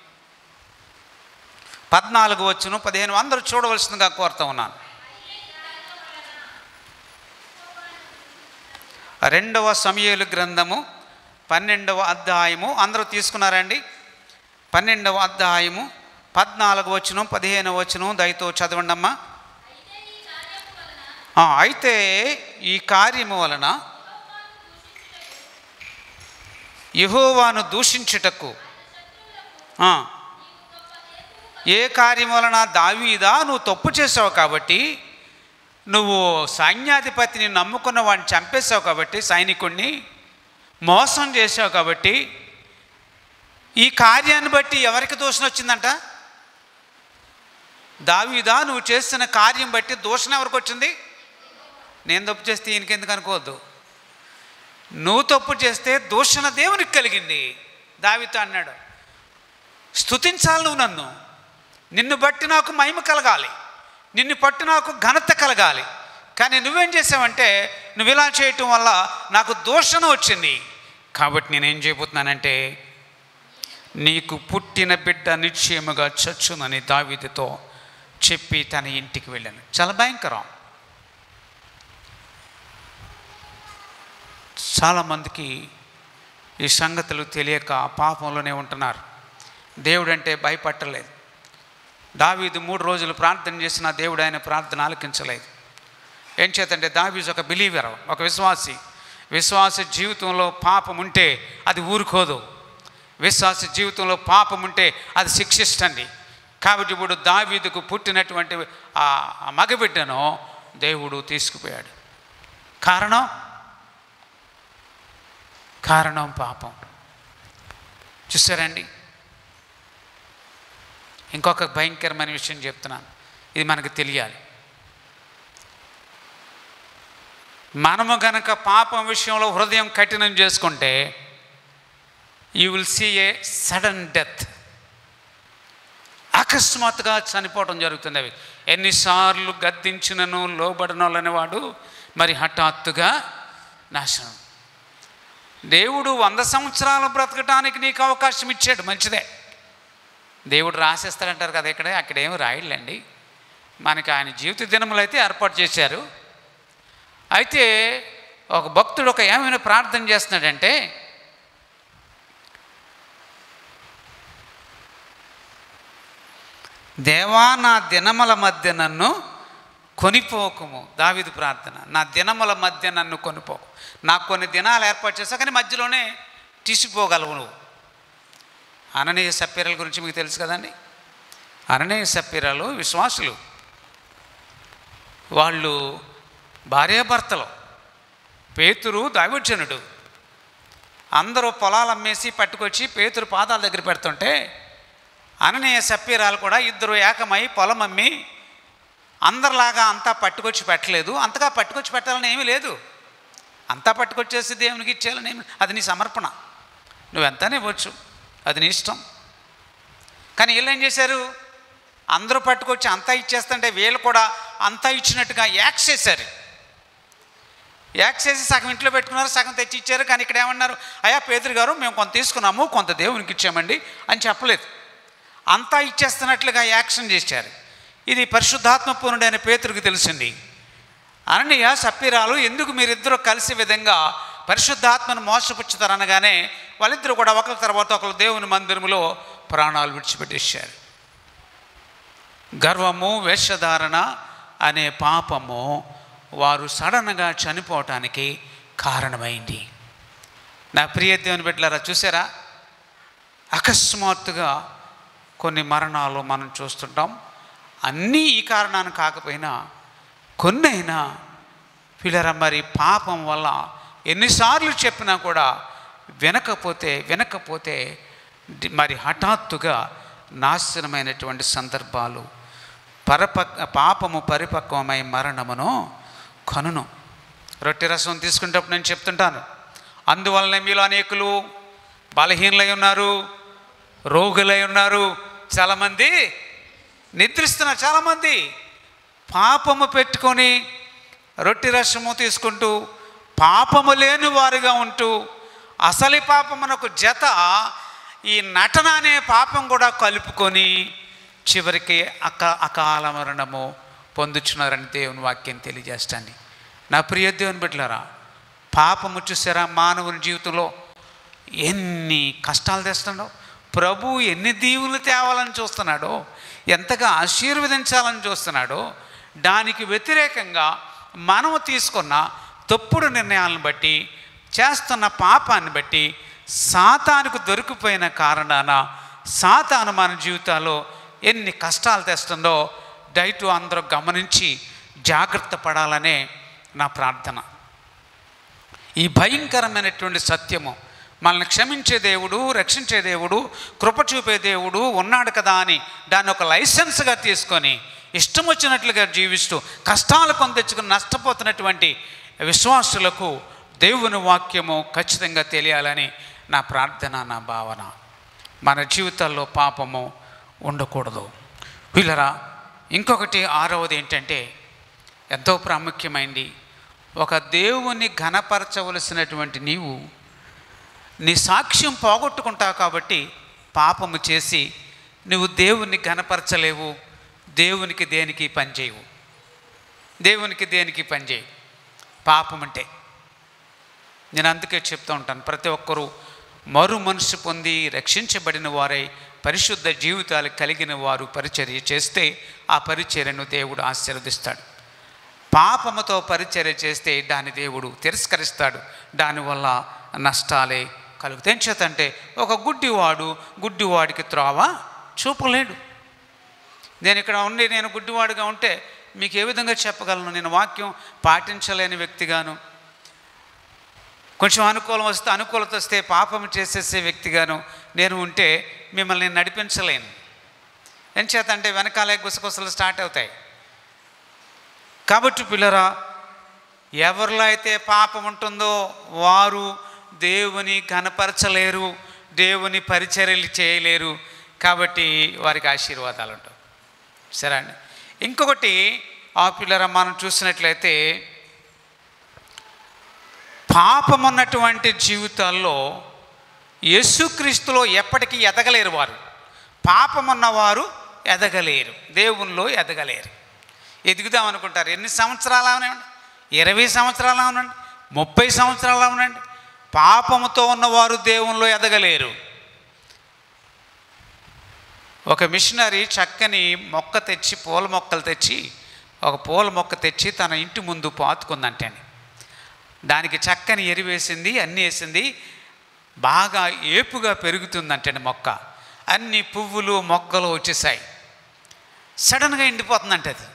పద్నాలుగు వచ్చును పదిహేను అందరూ చూడవలసిందిగా కోరుతా ఉన్నాను రెండవ సమయలు గ్రంథము పన్నెండవ అధ్యాయము అందరూ తీసుకున్నారండి పన్నెండవ అధ్యాయము పద్నాలుగు వచ్చును పదిహేను వచ్చును దయతో చదవండి అమ్మా ఆ, అయితే ఈ కార్యము వలన యహోవాను దూషించుటకు ఆ, ఏ కార్యం వలన దావీదా నువ్వు తప్పు చేసావు కాబట్టి నువ్వు సైన్యాధిపతిని నమ్ముకున్న వాడిని చంపేశావు కాబట్టి సైనికుణ్ణి మోసం చేసావు కాబట్టి ఈ కార్యాన్ని బట్టి ఎవరికి దూషణ వచ్చిందంట దావీదా నువ్వు చేస్తున్న కార్యం బట్టి దూషణ ఎవరికి వచ్చింది నేను తప్పు చేస్తే ఈయనకెందుకు అనుకోవద్దు నువ్వు తప్పు చేస్తే దూషణ దేవునికి కలిగింది దావితో అన్నాడు స్తుతించాలి నువ్వు నన్ను నిన్ను బట్టి నాకు మహిమ కలగాలి నిన్ను పట్టి నాకు ఘనత కలగాలి కానీ నువ్వేం చేసావంటే నువ్వు ఇలా చేయటం వల్ల నాకు దూషణ వచ్చింది కాబట్టి నేనేం చేయబోతున్నానంటే నీకు పుట్టిన బిడ్డ నిశ్చయముగా చచ్చునని దావీదుతో చెప్పి తన ఇంటికి వెళ్ళాను చాలా భయంకరం చాలామందికి ఈ సంగతులు తెలియక పాపంలోనే ఉంటున్నారు దేవుడు అంటే భయపట్టలేదు దావీదు మూడు రోజులు ప్రార్థన చేసిన దేవుడు ఆయన ప్రార్థన ఆలకించలేదు ఏం చేతంటే దావీజ్ ఒక బిలీవర్ ఒక విశ్వాసి విశ్వాస జీవితంలో పాపం ఉంటే అది ఊరుకోదు విశ్వాస జీవితంలో పాపం ఉంటే అది శిక్షిస్తండి కాబట్టి ఇప్పుడు దావీదుకు పుట్టినటువంటి ఆ ఆ మగబిడ్డను దేవుడు తీసుకుపోయాడు కారణం కారణం పాపం చూసారండి ఇంకొక భయంకరమైన విషయం చెప్తున్నాను ఇది మనకు తెలియాలి మనము గనక పాపం విషయంలో హృదయం కఠినం చేసుకుంటే you will see a sudden death అకస్మాత్తుగా చనిపోవడం జరుగుతుంది అవి ఎన్నిసార్లు గద్దించినను లోబడనోళ్ళని వాడు మరి హఠాత్తుగా నాశనం దేవుడు వంద సంవత్సరాలు బ్రతకటానికి నీకు అవకాశం ఇచ్చాడు మంచిదే దేవుడు రాసేస్తాడంటారు కదా ఇక్కడ అక్కడేమి రాయలేండి మనకి ఆయన జీవిత దినములు అయితే ఏర్పాటు చేశారు అయితే ఒక భక్తుడు ఒక ఏమైనా ప్రార్థన చేస్తున్నాడంటే దేవా నా దినముల మధ్య నన్ను కొనిపోకుము దావిది ప్రార్థన నా దినముల మధ్య నన్ను కొనిపోకు నాకు కొన్ని దినాలు ఏర్పాటు చేస్తా కానీ మధ్యలోనే తీసిపోగలవు నువ్వు అననీయ సప్పీరాల గురించి మీకు తెలుసు కదండి అననీయ సప్పీరాలు విశ్వాసులు వాళ్ళు భార్యాభర్తలు పేతురు దావిడ్జనుడు అందరూ పొలాలు అమ్మేసి పట్టుకొచ్చి పేతురు పాదాల దగ్గర పెడుతుంటే అననీయ సప్పీరాలు కూడా ఇద్దరు ఏకమై పొలం అమ్మి అందరిలాగా అంతా పట్టుకొచ్చి పెట్టలేదు అంతగా పట్టుకొచ్చి పెట్టాలని ఏమీ లేదు అంతా పట్టుకొచ్చేసి దేవునికి ఇచ్చేయాలని ఏమి అది నీ సమర్పణ నువ్వెంతనే ఇవ్వచ్చు అది నీ ఇష్టం కానీ వీళ్ళు ఏం చేశారు అందరూ పట్టుకొచ్చి అంతా ఇచ్చేస్తుంటే వీళ్ళు కూడా అంతా ఇచ్చినట్టుగా యాక్ట్ చేశారు యాక్ట్ చేసి సగం ఇంట్లో పెట్టుకున్నారు సగం తెచ్చి ఇచ్చారు కానీ ఇక్కడ ఏమన్నారు అయ్యా పేదరు గారు మేము కొంత తీసుకున్నాము కొంత దేవునికి ఇచ్చామండి అని చెప్పలేదు అంతా ఇచ్చేస్తున్నట్లుగా యాక్షన్ చేశారు ఇది పరిశుద్ధాత్మ పూర్ణుడైన పేతురికి తెలిసింది అననీయ సప్పీరాలు ఎందుకు మీరిద్దరూ కలిసి విధంగా పరిశుద్ధాత్మను మోసపుచ్చుతారనగానే వాళ్ళిద్దరూ కూడా ఒకరి తర్వాత ఒకరు దేవుని మందిరములో ప్రాణాలు విడిచిపెట్టేశారు గర్వము వేషధారణ అనే పాపము వారు సడన్గా చనిపోవటానికి కారణమైంది నా ప్రియ దేవుని బిడ్డలారా చూసారా అకస్మాత్తుగా కొన్ని మరణాలు మనం చూస్తుంటాం అన్నీ ఈ కారణాన్ని కాకపోయినా కొన్నైనా పిల్లరా మరి పాపం వల్ల ఎన్నిసార్లు చెప్పినా కూడా వినకపోతే వినకపోతే డి- మరి హఠాత్తుగా నాశనమైనటువంటి సందర్భాలు పరపక్ పాపము పరిపక్వమై మరణమును కనును రొట్టె రసం తీసుకునేటప్పుడు నేను చెప్తుంటాను అందువలన మీలో అనేకులు బలహీనలై ఉన్నారు రోగులై ఉన్నారు చాలామంది నిద్రిస్తున్నారు చాలామంది పాపము పెట్టుకొని రొట్టె రసము తీసుకుంటూ పాపము లేని వారుగా ఉంటూ అసలి పాపమునకు జత ఈ నటన అనే పాపం కూడా కలుపుకొని చివరికి అక అకాల మరణము పొందుచున్నారని దేవుని వాక్యం తెలియజేస్తాను నా ప్రియ దేవుని బిడ్డలారా పాపము చూసారా మానవుని జీవితంలో ఎన్ని కష్టాలు తెస్తున్నాడో ప్రభు ఎన్ని దీవులు తేవాలని చూస్తున్నాడో ఎంతగా ఆశీర్వదించాలని చూస్తున్నాడో దానికి వ్యతిరేకంగా మనము తీసుకున్న తప్పుడు నిర్ణయాలను బట్టి చేస్తున్న పాపాన్ని బట్టి సాతానుకు దొరికిపోయిన కారణాన సాతాను మన జీవితాల్లో ఎన్ని కష్టాలు తెస్తుందో దయటు అందరూ గమనించి జాగ్రత్త పడాలనే నా ప్రార్థన ఈ భయంకరమైనటువంటి సత్యము మనల్ని క్షమించే దేవుడు రక్షించే దేవుడు కృప చూపే దేవుడు ఉన్నాడు కదా అని దాన్ని ఒక లైసెన్స్గా తీసుకొని ఇష్టం వచ్చినట్లుగా జీవిస్తూ కష్టాలు కొని తెచ్చుకుని నష్టపోతున్నటువంటి విశ్వాసులకు దేవుని వాక్యము ఖచ్చితంగా తెలియాలని నా ప్రార్థన నా భావన మన జీవితాల్లో పాపము ఉండకూడదు వీళ్ళరా ఇంకొకటి ఆరవది ఏంటంటే ఎంతో ప్రాముఖ్యమైంది ఒక దేవుని ఘనపరచవలసినటువంటి నీవు నీ సాక్ష్యం పోగొట్టుకుంటావు కాబట్టి పాపము చేసి నువ్వు దేవుణ్ణి ఘనపరచలేవు దేవునికి దేనికి పనిచేయవు దేవునికి దేనికి పనిచేయవు పాపం అంటే నేను అందుకే చెప్తూ ఉంటాను ప్రతి ఒక్కరూ మరు మనసు పొంది రక్షించబడిన వారై పరిశుద్ధ జీవితాలు కలిగిన వారు పరిచర్య చేస్తే ఆ పరిచర్యను దేవుడు ఆశీర్వదిస్తాడు పాపముతో పరిచర్య చేస్తే దాన్ని దేవుడు తిరస్కరిస్తాడు దానివల్ల నష్టాలే కలుగుతాయి చేతంటే ఒక గుడ్డివాడు గుడ్డివాడికి త్రోవ చూపలేడు నేను ఇక్కడ ఉండి నేను గుడ్డివాడుగా ఉంటే మీకు ఏ విధంగా చెప్పగలను నేను వాక్యం పాటించలేని వ్యక్తిగాను కొంచెం అనుకూలం వస్తే అనుకూలత వస్తే పాపం చేసేసే వ్యక్తిగాను నేను ఉంటే మిమ్మల్ని నేను నడిపించలేను ఎంచేత అంటే వెనకాలే గుసగుసలు స్టార్ట్ అవుతాయి కాబట్టి పిల్లరా ఎవరిలో అయితే పాపం ఉంటుందో వారు దేవుని కనపరచలేరు దేవుని పరిచర్యలు చేయలేరు కాబట్టి వారికి ఆశీర్వాదాలు ఉంటాయి సరే అండి ఇంకొకటి ఆ పిల్లర మనం చూసినట్లయితే పాపం ఉన్నటువంటి జీవితాల్లో యేసుక్రీస్తులో ఎప్పటికీ ఎదగలేరు వారు పాపం ఉన్నవారు ఎదగలేరు దేవునిలో ఎదగలేరు ఎదుగుదాం అనుకుంటారు ఎన్ని సంవత్సరాలు అవనండి ఇరవై సంవత్సరాలు అవనండి ముప్పై సంవత్సరాలు అవనండి పాపముతో ఉన్నవారు దేవునిలో ఎదగలేరు ఒక మిషనరీ చక్కని మొక్క తెచ్చి పూల మొక్కలు తెచ్చి ఒక పూల మొక్క తెచ్చి తన ఇంటి ముందు పాతుకుందంటండి దానికి చక్కని ఎరివేసింది అన్నీ వేసింది బాగా ఏపుగా పెరుగుతుందంటండి మొక్క అన్ని పువ్వులు మొక్కలు వచ్చేసాయి సడన్గా ఎండిపోతుందంట అది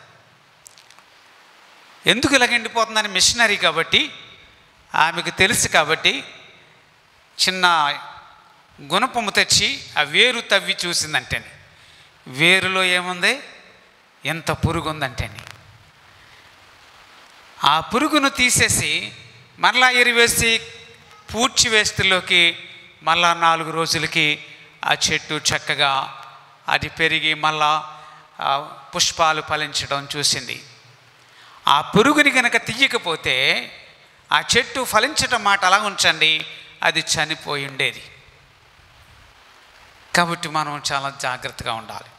ఎందుకు ఇలాగ ఎండిపోతుందని మిషనరీ కాబట్టి ఆమెకు తెలుసు కాబట్టి చిన్న గుణపము తెచ్చి ఆ వేరు తవ్వి చూసిందంటండి వేరులో ఏముంది ఎంత పురుగు ఉందంటండి ఆ పురుగును తీసేసి మరలా ఎరివేసి పూడ్చి వేస్తులోకి మళ్ళా నాలుగు రోజులకి ఆ చెట్టు చక్కగా అది పెరిగి మళ్ళా ఆ పుష్పాలు ఫలించడం చూసింది ఆ పురుగుని కనుక తీయకపోతే ఆ చెట్టు ఫలించటం మాట అలా ఉంచండి అది చనిపోయి ఉండేది కాబట్టి మనం చాలా జాగ్రత్తగా ఉండాలి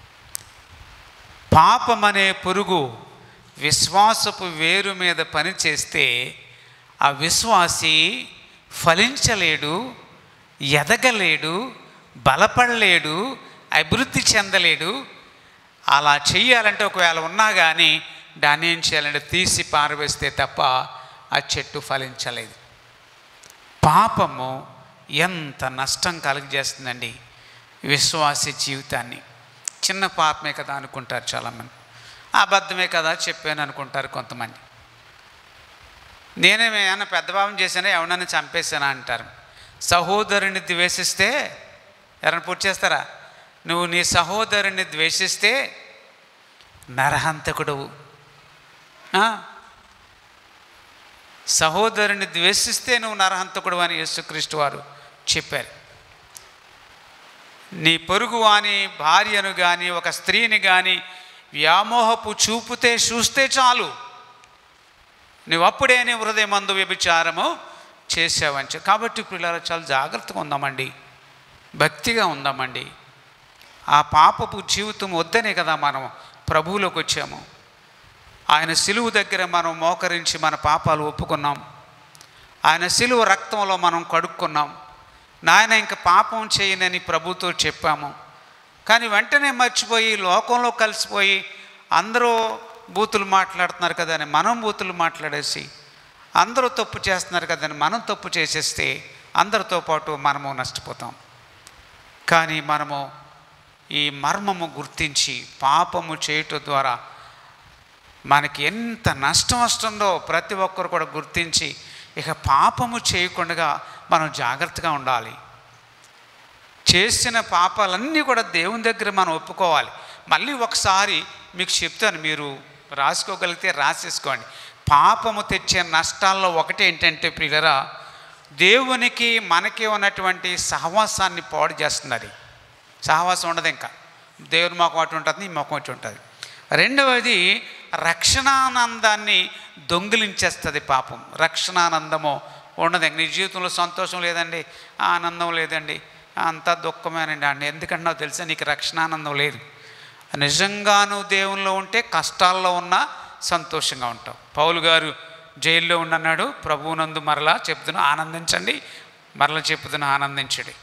పాపం అనే పురుగు విశ్వాసపు వేరు మీద పనిచేస్తే ఆ విశ్వాసి ఫలించలేడు ఎదగలేడు బలపడలేడు అభివృద్ధి చెందలేడు అలా చెయ్యాలంటే ఒకవేళ ఉన్నా కానీ దాన్ని ఏం చేయాలంటే తీసి పారవేస్తే తప్ప ఆ చెట్టు ఫలించలేదు పాపము ఎంత నష్టం కలుగజేస్తుందండి విశ్వాసి జీవితాన్ని చిన్న పాపమే కదా అనుకుంటారు చాలామంది అబద్ధమే కదా చెప్పాను అనుకుంటారు కొంతమంది నేనేమైనా పెద్ద పాపం చేశానా ఎవరన్నా చంపేశానా అంటారు సహోదరుని ద్వేషిస్తే ఎవరైనా పూర్తి చేస్తారా నువ్వు నీ సహోదరుని ద్వేషిస్తే నరహంతకుడువు ఆ? సహోదరుని ద్వేషిస్తే నువ్వు నరహంతకుడు అని యేసుక్రీస్తు వారు చెప్పారు నీ పొరుగు వాని భార్యను కానీ ఒక స్త్రీని కానీ వ్యామోహపు చూపుతే చూస్తే చాలు నువ్వు అప్పుడే నీ హృదయమందు వ్యభిచారము చేసావని చెప్పి కాబట్టి పిల్లలు చాలా జాగ్రత్తగా ఉందామండి భక్తిగా ఉందామండి ఆ పాపపు జీవితం వద్దనే కదా మనం ప్రభువులోకి వచ్చాము ఆయన సిలువు దగ్గర మనం మోకరించి మన పాపాలు ఒప్పుకున్నాం ఆయన సిలువ రక్తంలో మనం కడుక్కున్నాం నాయన ఇంక పాపం చేయనని ప్రభుతో చెప్పాము కానీ వెంటనే మర్చిపోయి లోకంలో కలిసిపోయి అందరూ బూతులు మాట్లాడుతున్నారు కదా అని మనం బూతులు మాట్లాడేసి అందరూ తప్పు చేస్తున్నారు కదని మనం తప్పు చేసేస్తే అందరితో పాటు మనము నష్టపోతాం కానీ మనము ఈ మర్మము గుర్తించి పాపము చేయటం ద్వారా మనకి ఎంత నష్టం వస్తుందో ప్రతి ఒక్కరు కూడా గుర్తించి ఇక పాపము చేయకుండా మనం జాగ్రత్తగా ఉండాలి చేసిన పాపాలన్నీ కూడా దేవుని దగ్గర మనం ఒప్పుకోవాలి మళ్ళీ ఒకసారి మీకు చెప్తాను మీరు రాసుకోగలిగితే రాసేసుకోండి పాపము తెచ్చే నష్టాల్లో ఒకటి ఏంటంటే ప్రియులరా దేవునికి మనకి ఉన్నటువంటి సహవాసాన్ని పాడు చేస్తుంది అది సహవాసం ఉండదు ఇంకా దేవుని మొఖం అటు ఉంటుంది నీ మొఖం అటు ఉంటుంది రెండవది రక్షణానందాన్ని దొంగిలించేస్తుంది పాపం రక్షణానందము ఉండదు నీ జీవితంలో సంతోషం లేదండి ఆనందం లేదండి అంతా దుఃఖమేనండి అండి ఎందుకంటున్నావు తెలుసా నీకు రక్షణానందం లేదు నిజంగా నువ్వు దేవునిలో ఉంటే కష్టాల్లో ఉన్నా సంతోషంగా ఉంటావు పౌలు గారు జైల్లో ఉండన్నాడు ప్రభువునందు మరలా చెప్తున్నా ఆనందించండి మరలా చెప్తున్నా ఆనందించండి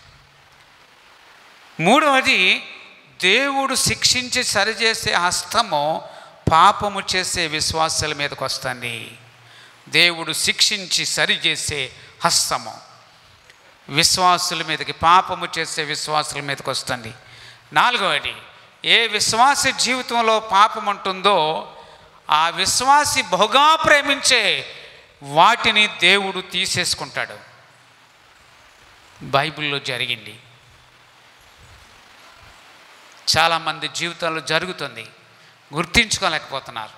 మూడవది దేవుడు శిక్షించి సరిచేసే హస్తము పాపము చేసే విశ్వాసాల మీదకి వస్తుంది దేవుడు శిక్షించి సరిచేసే హస్తము విశ్వాసుల మీదకి పాపము చేసే విశ్వాసుల మీదకి వస్తుంది నాలుగవది ఏ విశ్వాస జీవితంలో పాపం ఉంటుందో ఆ విశ్వాసి బహుగా ప్రేమించే వాటిని దేవుడు తీసేసుకుంటాడు బైబిల్లో జరిగింది చాలామంది జీవితంలో జరుగుతుంది గుర్తించుకోలేకపోతున్నారు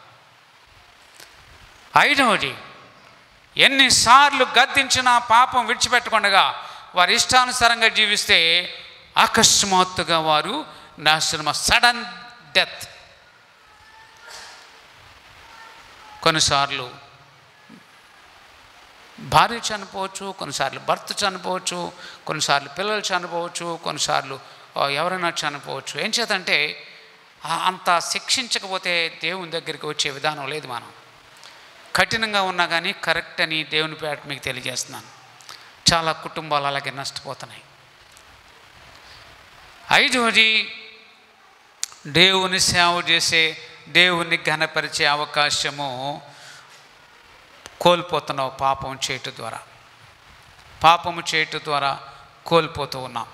ఐదవది ఎన్నిసార్లు గద్దించినా పాపం విడిచిపెట్టకుండా వారి ఇష్టానుసారంగా జీవిస్తే అకస్మాత్తుగా వారు నాశనం సడన్ డెత్ కొన్నిసార్లు భార్య చనిపోవచ్చు కొన్నిసార్లు భర్త చనిపోవచ్చు కొన్నిసార్లు పిల్లలు చనిపోవచ్చు కొన్నిసార్లు ఆ, ఎవరైనా చనిపోవచ్చు ఏం చేతంటే ఆ, అంత శిక్షించకపోతే దేవుని దగ్గరికి వచ్చే విధానం లేదు మనం కఠినంగా ఉన్నా కానీ కరెక్ట్ అని దేవుని పేట మీకు తెలియజేస్తున్నాను చాలా కుటుంబాలు అలాగే నష్టపోతున్నాయి ఐదవది దేవుని సేవ చేసే దేవుని ఘనపరిచే అవకాశము కోల్పోతున్నావు పాపం చేయటం ద్వారా పాపము చేయటం ద్వారా కోల్పోతూ ఉన్నాం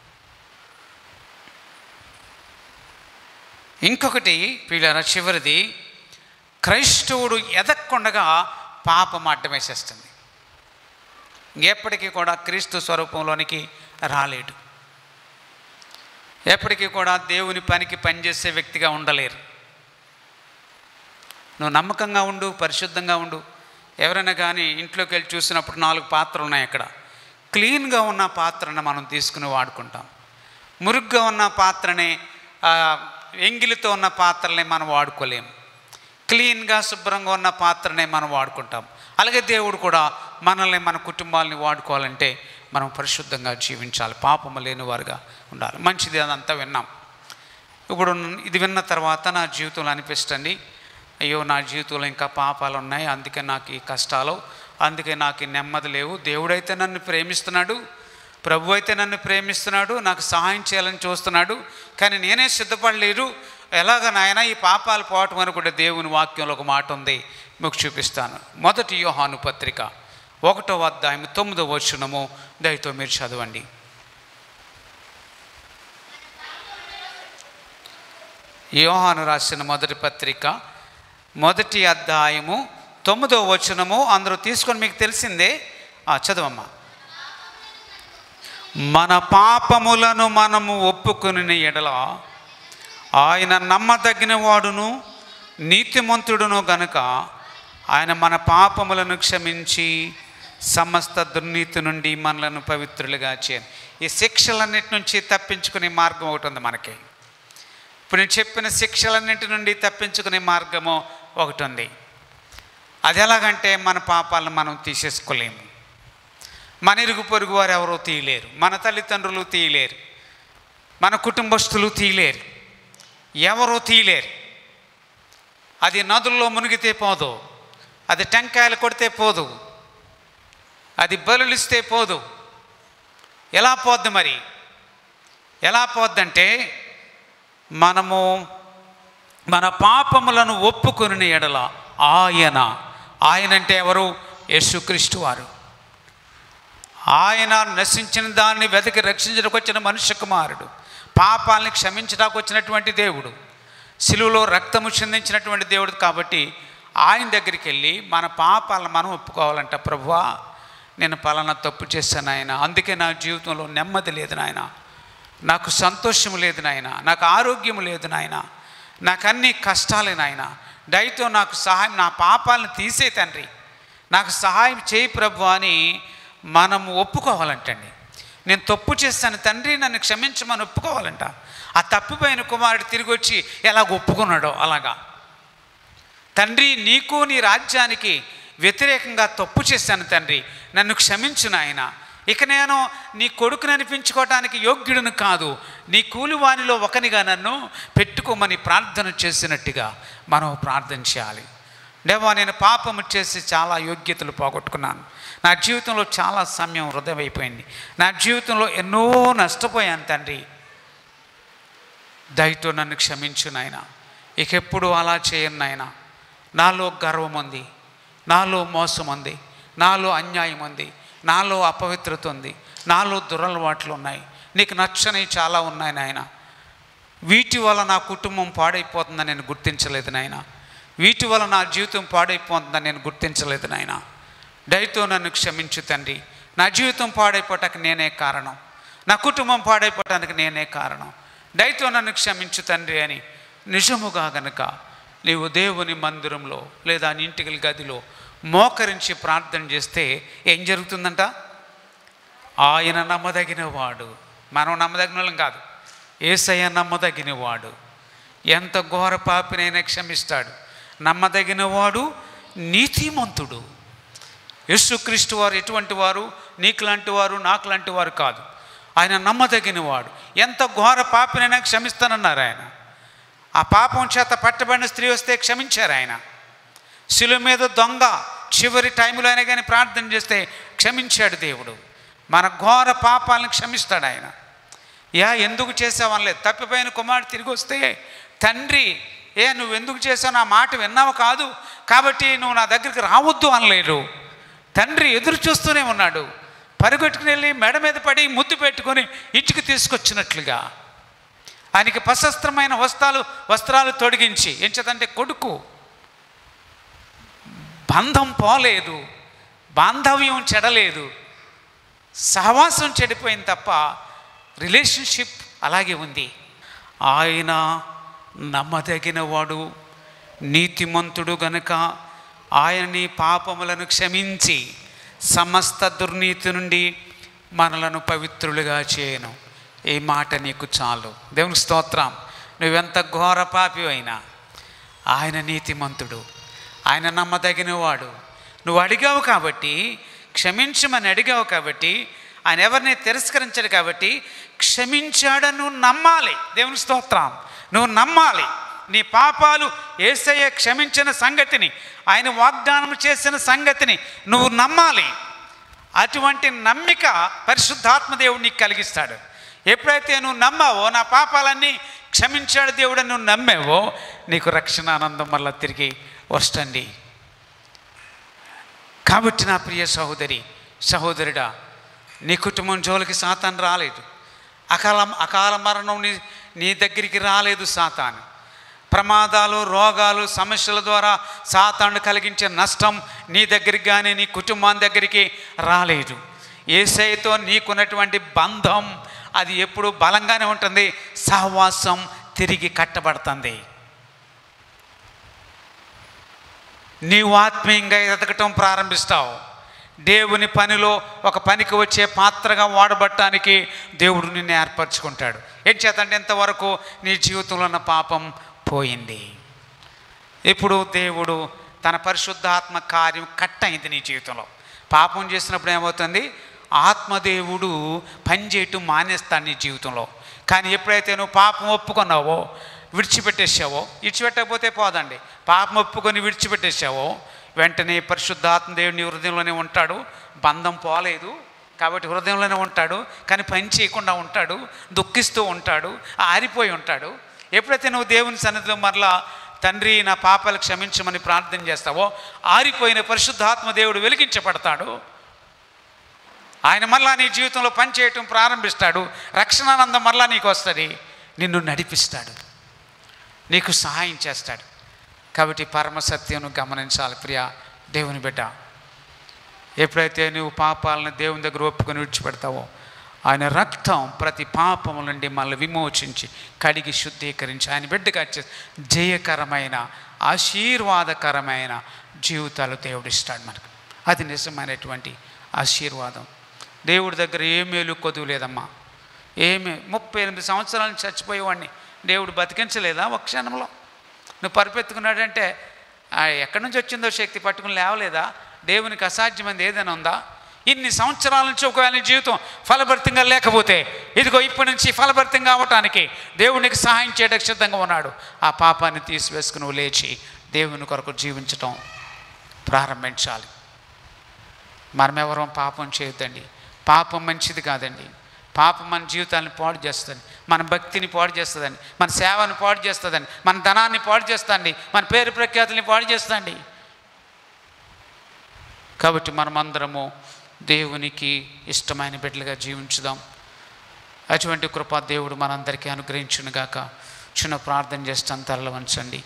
ఇంకొకటి వీళ్ళ చివరిది క్రైస్తవుడు ఎదక్కుండగా పాపం అడ్డం వేసేస్తుంది ఎప్పటికీ కూడా క్రీస్తు స్వరూపంలోనికి రాలేడు ఎప్పటికీ కూడా దేవుని పనికి పనిచేసే వ్యక్తిగా ఉండలేరు నువ్వు నమ్మకంగా ఉండు పరిశుద్ధంగా ఉండు ఎవరైనా కానీ ఇంట్లోకి వెళ్ళి చూసినప్పుడు నాలుగు పాత్రలు ఉన్నాయి అక్కడ క్లీన్గా ఉన్న పాత్రను మనం తీసుకుని వాడుకుంటాం మురుగ్గా ఉన్న పాత్రని ఆ, ఎంగిలితో ఉన్న పాత్రల్ని మనం వాడుకోలేము క్లీన్గా శుభ్రంగా ఉన్న పాత్రనే మనం వాడుకుంటాం అలాగే దేవుడు కూడా మనల్ని మన కుటుంబాలని వాడుకోవాలంటే మనం పరిశుద్ధంగా జీవించాలి పాపము లేని వారుగా ఉండాలి మంచిది అదంతా విన్నాం ఇప్పుడు ఇది విన్న తర్వాత నా జీవితంలో అనిపిస్తుంది అయ్యో నా జీవితంలో ఇంకా పాపాలు ఉన్నాయి అందుకే నాకు ఈ కష్టాలు అందుకే నాకు ఈ నెమ్మది లేవు దేవుడైతే నన్ను ప్రేమిస్తున్నాడు ప్రభు అయితే నన్ను ప్రేమిస్తున్నాడు నాకు సహాయం చేయాలని చూస్తున్నాడు కానీ నేనే సిద్ధపడలేదు ఎలాగ నాయన ఈ పాపాలు పోవటం అని కూడా దేవుని వాక్యంలో ఒక మాట ఉంది మీకు చూపిస్తాను మొదటి యోహాను పత్రిక ఒకటో అధ్యాయం తొమ్మిదో వచనము దయతో మీరు చదవండి యోహాను రాసిన మొదటి పత్రిక మొదటి అధ్యాయము తొమ్మిదో వచనము అందరూ తీసుకొని మీకు తెలిసిందే ఆ, చదవమ్మా మన పాపములను మనము ఒప్పుకుని ఎడల ఆయన నమ్మదగిన వాడును నీతిమంతుడును గనుక ఆయన మన పాపములను క్షమించి సమస్త దుర్నీతి నుండి మనలను పవిత్రులుగా చేయను ఈ శిక్షలన్నిటి నుంచి తప్పించుకునే మార్గం ఒకటి ఉంది మనకి ఇప్పుడు నేను చెప్పిన శిక్షలన్నింటి నుండి తప్పించుకునే మార్గము ఒకటి ఉంది అది ఎలాగంటే మన పాపాలను మనం తీసేసుకోలేము మన ఇరుగు పొరుగు వారు ఎవరో తీయలేరు మన తల్లిదండ్రులు తీయలేరు మన కుటుంబస్తులు తీయలేరు ఎవరో తీయలేరు అది నదుల్లో మునిగితే పోదు అది టెంకాయలు కొడితే పోదు అది బలులిస్తే పోదు ఎలా పోద్ది మరి ఎలా పోద్దంటే మనము మన పాపములను ఒప్పుకొని ఎడల ఆయన ఆయన అంటే ఎవరు యేసుక్రీస్తు వారు ఆయన నశించిన దాన్ని వెతికి రక్షించడానికి వచ్చిన మనుష్య కుమారుడు పాపాలని క్షమించడానికి వచ్చినటువంటి దేవుడు సిలువలో రక్తము చిందించినటువంటి దేవుడు కాబట్టి ఆయన దగ్గరికి వెళ్ళి మన పాపాలను మనం ఒప్పుకోవాలంట ప్రభువా నేను పలానా తప్పు చేశాను ఆయన అందుకే నా జీవితంలో నెమ్మది లేదు నాయన నాకు సంతోషం లేదు నాయన నాకు ఆరోగ్యం లేదు నాయన నాకు అన్ని కష్టాలే నాయన దయతో నాకు సహాయం నా పాపాలను తీసే తండ్రి నాకు సహాయం చేయి ప్రభు అని మనము ఒప్పుకోవాలంటండి నేను తప్పు చేస్తాను తండ్రి నన్ను క్షమించమని ఒప్పుకోవాలంట ఆ తప్పిపోయిన కుమారుడు తిరిగి వచ్చి ఎలాగ ఒప్పుకున్నాడో అలాగా తండ్రి నీకు నీ రాజ్యానికి వ్యతిరేకంగా తప్పు చేశాను తండ్రి నన్ను క్షమించు నాయన ఇక నేను నీ కొడుకుని అనిపించుకోవటానికి యోగ్యుడును కాదు నీ కూలివానిలో ఒకనిగా నన్ను పెట్టుకోమని ప్రార్థన చేసినట్టుగా మనం ప్రార్థన చేయాలి దేవా నేను పాపము చేసి చాలా యోగ్యతలు పోగొట్టుకున్నాను నా జీవితంలో చాలా సమయం హృదయం అయిపోయింది నా జీవితంలో ఎన్నో నష్టపోయాను తండ్రి దయతో నన్ను క్షమించు నాయన ఇక ఎప్పుడు అలా చేయను నాయన నాలో గర్వం ఉంది నాలో మోసం ఉంది నాలో అన్యాయం ఉంది నాలో అపవిత్రత ఉంది నాలో దురలవాట్లు ఉన్నాయి నీకు నచ్చనివి చాలా ఉన్నాయి నాయన వీటి వల్ల నా కుటుంబం పాడైపోతుందని నేను గుర్తించలేదు నాయన వీటి వల్ల నా జీవితం పాడైపోతుందని నేను గుర్తించలేదు నాయన దయతో నన్ను క్షమించు తండ్రి నా జీవితం పాడైపోవటానికి నేనే కారణం నా కుటుంబం పాడైపోవటానికి నేనే కారణం దయతో నన్ను క్షమించు తండ్రి అని నిజముగా గనుక నీవు దేవుని మందిరంలో లేదా నీ ఇంటికి గదిలో మోకరించి ప్రార్థన చేస్తే ఏం జరుగుతుందంట ఆయన నమ్మదగిన వాడు మనం నమ్మదగిన వాళ్ళం కాదు ఏసయ్య నమ్మదగిన వాడు ఎంత ఘోర పాపినైనా క్షమిస్తాడు నమ్మదగిన వాడు నీతిమంతుడు యేసుక్రీస్తు వారు ఎటువంటి వారు నీకు లాంటి వారు నాకు లాంటి వారు కాదు ఆయన నమ్మదగిన వాడు ఎంత ఘోర పాపినైనా క్షమిస్తానన్నారు ఆయన ఆ పాపం చేత పట్టబడిన స్త్రీ వస్తే క్షమించారు ఆయన శిలువ మీద దొంగ చివరి టైంలో అయినా కానీ ప్రార్థన చేస్తే క్షమించాడు దేవుడు మన ఘోర పాపాలను క్షమిస్తాడు ఆయన యా ఎందుకు చేసావనలేదు తప్పిపోయిన కుమారుడు తిరిగి వస్తే తండ్రి ఏ నువ్వు ఎందుకు చేసావు నా మాట విన్నావు కాదు కాబట్టి నువ్వు నా దగ్గరికి రావద్దు అనలేడు తండ్రి ఎదురు చూస్తూనే ఉన్నాడు పరుగెట్టుకుని వెళ్ళి మెడ మీద పడి ముద్దు పెట్టుకొని ఇంటికి తీసుకొచ్చినట్లుగా ఆయనకి ప్రశస్త్రమైన వస్త్రాలు వస్త్రాలు తొడిగించి ఎంచదంటే కొడుకు బంధం పోలేదు బాంధవ్యం చెడలేదు సహవాసం చెడిపోయింది తప్ప రిలేషన్షిప్ అలాగే ఉంది ఆయన నమ్మదగిన వాడు నీతిమంతుడు గనుక ఆయన నీ పాపములను క్షమించి సమస్త దుర్నీతి నుండి మనలను పవిత్రులుగా చేయను ఈ మాట నీకు చాలు దేవుని స్తోత్రం నువ్వెంత ఘోర పాపి అయినా ఆయన నీతిమంతుడు ఆయన నమ్మదగిన వాడు నువ్వు అడిగావు కాబట్టి క్షమించమని అడిగావు కాబట్టి ఆయన ఎవరిని తిరస్కరించాడు కాబట్టి క్షమించాడని నువ్వు నమ్మాలి దేవుని స్తోత్రం నువ్వు నమ్మాలి నీ పాపాలు ఏసయ్య క్షమించిన సంగతిని ఆయన వాగ్దానం చేసిన సంగతిని నువ్వు నమ్మాలి అటువంటి నమ్మిక పరిశుద్ధాత్మ దేవుడు నీకు కలిగిస్తాడు ఎప్పుడైతే నువ్వు నమ్మావో నా పాపాలన్నీ క్షమించాడు దేవుడని నువ్వు నమ్మావో నీకు రక్షణ ఆనందం వల్ల తిరిగి వస్తండి కాబట్టి నా ప్రియ సహోదరి సహోదరుడా నీ కుటుంబం జోలికి సాతాను రాలేదు అకాల అకాల మరణం నీ నీ దగ్గరికి రాలేదు సాతాను ప్రమాదాలు రోగాలు సమస్యల ద్వారా సాతాను కలిగించే నష్టం నీ దగ్గరికి కానీ నీ కుటుంబం దగ్గరికి రాలేదు ఏసైతో నీకున్నటువంటి బంధం అది ఎప్పుడు బలంగానే ఉంటుంది సహవాసం తిరిగి కట్టబడుతుంది నీవు ఆత్మీయంగా ఎదగటం ప్రారంభిస్తావు దేవుని పనిలో ఒక పనికి వచ్చే పాత్రగా వాడబట్టడానికి దేవుడు నిన్ను ఏర్పరచుకుంటాడు ఏం చేతంటే ఇంతవరకు నీ జీవితంలో ఉన్న పాపం పోయింది ఇప్పుడు దేవుడు తన పరిశుద్ధాత్మ కార్యం కట్ అయింది నీ జీవితంలో పాపం చేసినప్పుడు ఏమవుతుంది ఆత్మదేవుడు పనిచేయటం మానేస్తాడు నీ జీవితంలో కానీ ఎప్పుడైతే నువ్వు పాపం ఒప్పుకున్నావో విడిచిపెట్టేసావో విడిచిపెట్టకపోతే పోదండి పాపం ఒప్పుకొని విడిచిపెట్టేసావో వెంటనే పరిశుద్ధాత్మ దేవుని హృదయంలోనే ఉంటాడు బంధం పోలేదు కాబట్టి హృదయంలోనే ఉంటాడు కానీ పని చేయకుండా ఉంటాడు దుఃఖిస్తూ ఉంటాడు ఆరిపోయి ఉంటాడు ఎప్పుడైతే నువ్వు దేవుని సన్నిధిలో మరలా తండ్రి నా పాపాలు క్షమించమని ప్రార్థన చేస్తావో ఆరిపోయిన పరిశుద్ధాత్మ దేవుడు వెలిగించబడతాడు ఆయన మరలా నీ జీవితంలో పనిచేయటం ప్రారంభిస్తాడు రక్షణానందం మరలా నీకు వస్తుంది నిన్ను నడిపిస్తాడు నీకు సహాయం చేస్తాడు కాబట్టి పరమ సత్యం గమనించాలి ప్రియ దేవుని బిడ్డ ఎప్పుడైతే నువ్వు పాపాలను దేవుని దగ్గర ఒప్పుకొని విడిచిపెడతావో ఆయన రక్తం ప్రతి పాపము నుండి మనల్ని విమోచించి కడిగి శుద్ధీకరించి ఆయన బిడ్డగా చే జయకరమైన ఆశీర్వాదకరమైన జీవితాలు దేవుడు ఇస్తాడు మనకు అది నిజమైనటువంటి ఆశీర్వాదం దేవుడి దగ్గర ఏ మేలు కొదువు లేదమ్మా ఏమి ముప్పై ఎనిమిది సంవత్సరాల నుంచి చచ్చిపోయేవాడిని దేవుడు బతికించలేదా ఒక క్షణంలో నువ్వు పరిపెత్తుకున్నాడంటే ఆ ఎక్కడి నుంచి వచ్చిందో శక్తి పట్టుకుని లేవలేదా దేవునికి అసాధ్యమైనది ఏదైనా ఉందా ఇన్ని సంవత్సరాల నుంచి ఒకవేళ నీ జీవితం ఫలభరితంగా లేకపోతే ఇదిగో ఇప్పటి నుంచి ఫలభరితంగా అవటానికి దేవునికి సహాయం చేయడానికి సిద్ధంగా ఉన్నాడు ఆ పాపాన్ని తీసివేసుకుని నువ్వు లేచి దేవుని కొరకు జీవించటం ప్రారంభించాలి మనమెవరం పాపం చేయొద్దండి పాపం మంచిది కాదండి పాపం మన జీవితాన్ని పాడు చేస్తుంది మన భక్తిని పాడు చేస్తుందండి మన సేవను పాడు చేస్తుందండి మన ధనాన్ని పాడు చేస్తుంది మన పేరు ప్రఖ్యాతుల్ని పాడు చేస్తుంది కాబట్టి మనమందరము దేవునికి ఇష్టమైన బిడ్డలుగా జీవించుదాం అటువంటి కృపా దేవుడు మనందరికీ అనుగ్రహించునుగాక చిన్న ప్రార్థన చేస్తాను తరలి వంచండి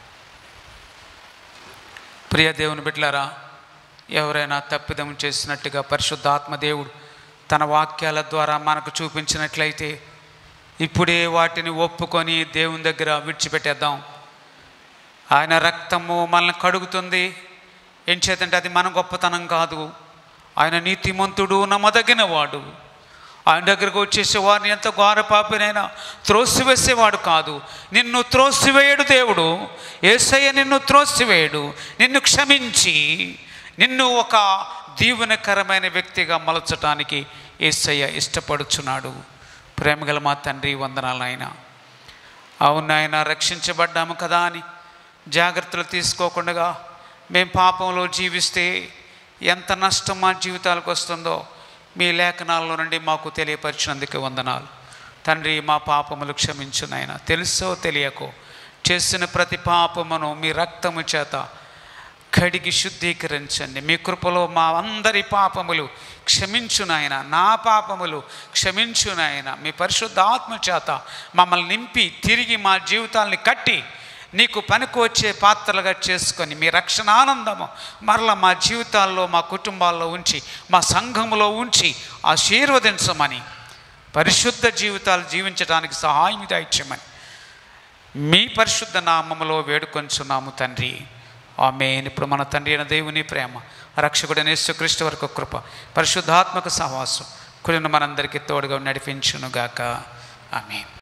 ప్రియ దేవుని బిడ్డలారా ఎవరైనా తప్పిదం చేసినట్టుగా పరిశుద్ధాత్మ దేవుడు తన వాక్యాల ద్వారా మనకు చూపించినట్లయితే ఇప్పుడే వాటిని ఒప్పుకొని దేవుని దగ్గర విడిచిపెట్టేద్దాం ఆయన రక్తము మనల్ని కడుగుతుంది ఏం చేతంటే అది మన గొప్పతనం కాదు ఆయన నీతిమంతుడు నమ్మదగిన వాడు ఆయన దగ్గరకు వచ్చేసే వారిని ఎంత ఘోర పాపినైనా త్రోసివేసేవాడు కాదు నిన్ను త్రోసివేయడు దేవుడు ఏసయ్య నిన్ను త్రోసివేయడు నిన్ను క్షమించి నిన్ను ఒక దీవెనకరమైన వ్యక్తిగా మలచటానికి ఏసయ్య ఇష్టపడుచున్నాడు ప్రేమగల మా తండ్రి వందనాలు ఆయన అవును ఆయన రక్షించబడ్డాము కదా అని జాగ్రత్తలు తీసుకోకుండా మేము పాపంలో జీవిస్తే ఎంత నష్టం మా జీవితాలకు వస్తుందో మీ లేఖనాల్లో నుండి మాకు తెలియపరిచినందుకు వందనాలు తండ్రి మా పాపములు క్షమించు నాయన తెలుసో తెలియకో చేసిన ప్రతి పాపమును మీ రక్తము చేత కడిగి శుద్ధీకరించండి మీ కృపలో మా అందరి పాపములు క్షమించు నాయన నా పాపములు క్షమించు నాయన మీ పరిశుద్ధ ఆత్మ చేత మమ్మల్ని నింపి తిరిగి మా జీవితాల్ని కట్టి నీకు పనికి వచ్చే పాత్రలుగా చేసుకొని మీ రక్షణ ఆనందము మరల మా జీవితాల్లో మా కుటుంబాల్లో ఉంచి మా సంఘములో ఉంచి ఆశీర్వదించమని పరిశుద్ధ జీవితాలు జీవించడానికి సహాయం దాయిచ్చమని మీ పరిశుద్ధ నామములో వేడుకొంచున్నాము తండ్రి ఆమె ఇప్పుడు మన తండ్రి అయిన దేవుని ప్రేమ రక్షకుడైన యేసుక్రీస్తు వరకు కృప పరిశుద్ధాత్మక సహవాసం కుడిన మనందరికీ తోడుగా నడిపించునుగాక ఆమె